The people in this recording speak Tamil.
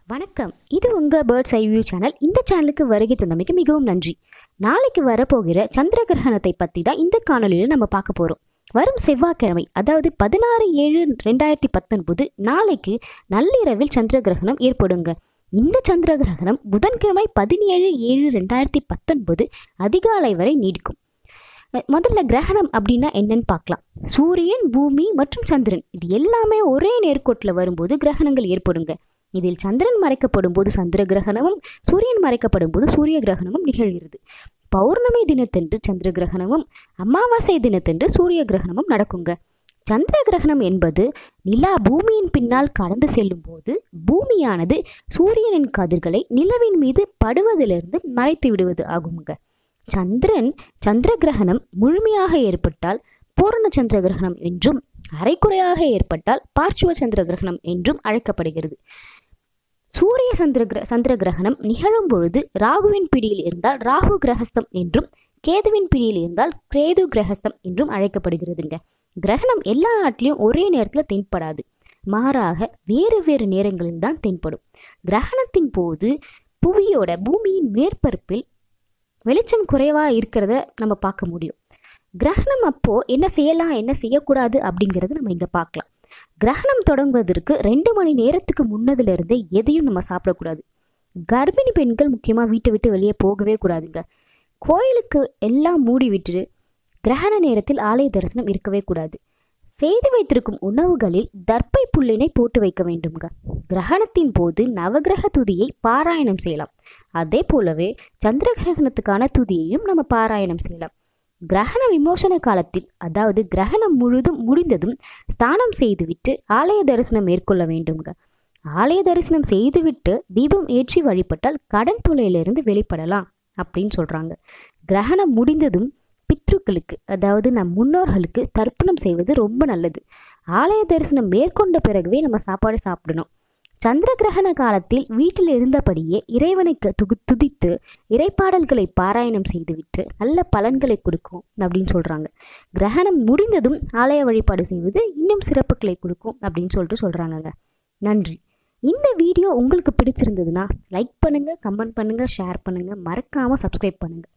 வணக்கம் இது உங்கள் பேர்ட்ஸ் ஐ வியூ சேனல் இந்த சேனலுக்கு வருகை தந்தமைக்கு மிகவும் நன்றி நாளைக்கு வரப்போகிற சந்திர கிரகணத்தை பற்றி தான் இந்த காணொலியில் நம்ம பார்க்க போகிறோம் வரும் செவ்வாய்க்கிழமை அதாவது பதினாறு ஏழு ரெண்டாயிரத்தி பத்தொன்பது நாளைக்கு நள்ளிரவில் சந்திர கிரகணம் ஏற்படுங்க இந்த சந்திர கிரகணம் புதன்கிழமை பதினேழு ஏழு ரெண்டாயிரத்தி பத்தொன்பது அதிகாலை வரை நீடிக்கும் அஹ் முதல்ல கிரகணம் அப்படின்னா என்னன்னு பார்க்கலாம் சூரியன் பூமி மற்றும் சந்திரன் இது எல்லாமே ஒரே நேர்கோட்டில் வரும்போது கிரகணங்கள் ஏற்படுங்க இதில் சந்திரன் மறைக்கப்படும் போது சந்திர கிரகணமும் சூரியன் மறைக்கப்படும் போது சூரிய கிரகணமும் நிகழ்கிறது பௌர்ணமி தினத்தன்று சந்திர கிரகணமும் அமாவாசை தினத்தன்று சூரிய கிரகணமும் நடக்குங்க சந்திர கிரகணம் என்பது நிலா பூமியின் பின்னால் கடந்து செல்லும் போது பூமியானது சூரியனின் கதிர்களை நிலவின் மீது படுவதிலிருந்து மறைத்து விடுவது ஆகுங்க சந்திரன் சந்திர கிரகணம் முழுமையாக ஏற்பட்டால் பூரண சந்திர கிரகணம் என்றும் அரைக்குறையாக ஏற்பட்டால் பார்ச்சுவ சந்திர கிரகணம் என்றும் அழைக்கப்படுகிறது சூரிய சந்திர கிர சந்திர கிரகணம் நிகழும் பொழுது ராகுவின் பிடியில் இருந்தால் ராகு கிரகஸ்தம் என்றும் கேதுவின் பிடியில் இருந்தால் கேது கிரகஸ்தம் என்றும் அழைக்கப்படுகிறதுங்க கிரகணம் எல்லா நாட்டிலையும் ஒரே நேரத்தில் தென்படாது மாறாக வேறு வேறு நேரங்களில் தான் தென்படும் கிரகணத்தின் போது புவியோட பூமியின் மேற்பரப்பில் வெளிச்சம் குறைவாக இருக்கிறத நம்ம பார்க்க முடியும் கிரகணம் அப்போ என்ன செய்யலாம் என்ன செய்யக்கூடாது அப்படிங்கிறது நம்ம இங்கே பார்க்கலாம் கிரகணம் தொடங்குவதற்கு ரெண்டு மணி நேரத்துக்கு முன்னதிலிருந்தே எதையும் நம்ம சாப்பிடக்கூடாது கர்ப்பிணி பெண்கள் முக்கியமாக வீட்டை விட்டு வெளியே போகவே கூடாதுங்க கோயிலுக்கு எல்லாம் மூடி விட்டுட்டு கிரகண நேரத்தில் ஆலய தரிசனம் இருக்கவே கூடாது செய்து வைத்திருக்கும் உணவுகளில் தர்ப்பை புல்லினை போட்டு வைக்க வேண்டும்ங்க கிரகணத்தின் போது நவகிரக துதியை பாராயணம் செய்யலாம் அதே போலவே சந்திர கிரகணத்துக்கான துதியையும் நம்ம பாராயணம் செய்யலாம் கிரகண விமோசன காலத்தில் அதாவது கிரகணம் முழுதும் முடிந்ததும் ஸ்நானம் செய்துவிட்டு ஆலய தரிசனம் மேற்கொள்ள வேண்டும்ங்க ஆலய தரிசனம் செய்துவிட்டு தீபம் ஏற்றி வழிபட்டால் கடன் தொலையிலிருந்து வெளிப்படலாம் அப்படின்னு சொல்றாங்க கிரகணம் முடிந்ததும் பித்ருக்களுக்கு அதாவது நம் முன்னோர்களுக்கு தர்ப்பணம் செய்வது ரொம்ப நல்லது ஆலய தரிசனம் மேற்கொண்ட பிறகுவே நம்ம சாப்பாடு சாப்பிடணும் சந்திர கிரகண காலத்தில் வீட்டில் இருந்தபடியே இறைவனை க- துகு துதித்து இறைப்பாடல்களை பாராயணம் செய்துவிட்டு நல்ல பலன்களை கொடுக்கும் அப்படின்னு சொல்றாங்க கிரகணம் முடிந்ததும் ஆலய வழிபாடு செய்வது இன்னும் சிறப்புகளை கொடுக்கும் அப்படின்னு சொல்லிட்டு சொல்றாங்கங்க நன்றி இந்த வீடியோ உங்களுக்கு பிடிச்சிருந்ததுன்னா லைக் பண்ணுங்க கமெண்ட் பண்ணுங்க ஷேர் பண்ணுங்க மறக்காம சப்ஸ்கிரைப் பண்ணுங்க